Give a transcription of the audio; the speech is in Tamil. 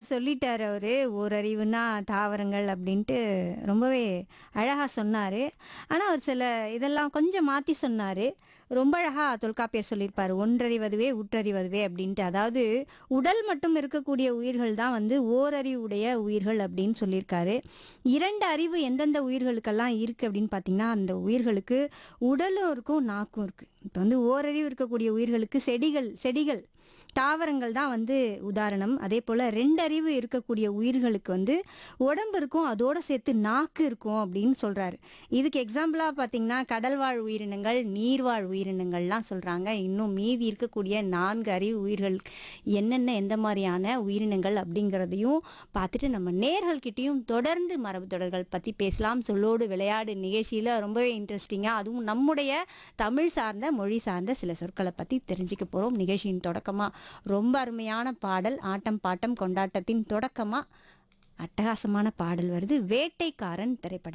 சொல்லிட்டாரு அவரு ஓரறிவுனா தாவரங்கள் அப்படின்ட்டு ரொம்பவே அழகா சொன்னாரு ஆனா அவர் சில இதெல்லாம் கொஞ்சம் மாத்தி சொன்னாரு ரொம்ப அழகா தொல்காப்பியர் சொல்லியிருப்பாரு ஒன்றறிவதுவே உற்றறிவதுவே அப்படின்ட்டு அதாவது உடல் மட்டும் இருக்கக்கூடிய உயிர்கள் தான் வந்து ஓரறிவுடைய உயிர்கள் அப்படின்னு சொல்லியிருக்காரு இரண்டு அறிவு எந்தெந்த உயிர்களுக்கெல்லாம் இருக்கு அப்படின்னு பார்த்தீங்கன்னா அந்த உயிர்களுக்கு உடலும் இருக்கும் நாக்கும் இருக்கு இப்போ வந்து ஓரறிவு இருக்கக்கூடிய உயிர்களுக்கு செடிகள் செடிகள் தாவரங்கள் தான் வந்து உதாரணம் அதே போல் ரெண்டறிவு இருக்கக்கூடிய உயிர்களுக்கு வந்து உடம்பு இருக்கும் அதோட சேர்த்து நாக்கு இருக்கும் அப்படின்னு சொல்கிறாரு இதுக்கு எக்ஸாம்பிளாக பார்த்தீங்கன்னா கடல்வாழ் உயிரினங்கள் நீர்வாழ் உயிரினங்கள்லாம் சொல்கிறாங்க இன்னும் மீதி இருக்கக்கூடிய நான்கு அறிவு உயிர்கள் என்னென்ன எந்த மாதிரியான உயிரினங்கள் அப்படிங்கிறதையும் பார்த்துட்டு நம்ம நேர்கள்கிட்டயும் தொடர்ந்து மரபு தொடர்கள் பற்றி பேசலாம் சொல்லோடு விளையாடு நிகழ்ச்சியில் ரொம்பவே இன்ட்ரெஸ்டிங்காக அதுவும் நம்முடைய தமிழ் சார்ந்த மொழி சார்ந்த சில சொற்களை பற்றி தெரிஞ்சுக்க போகிறோம் நிகழ்ச்சியின் தொடக்கமாக ரொம்ப அருமையான பாடல் ஆட்டம் பாட்டம் கொண்டாட்டத்தின் தொடக்கமாக அட்டகாசமான பாடல் வருது வேட்டைக்காரன் திரைப்படத்தில்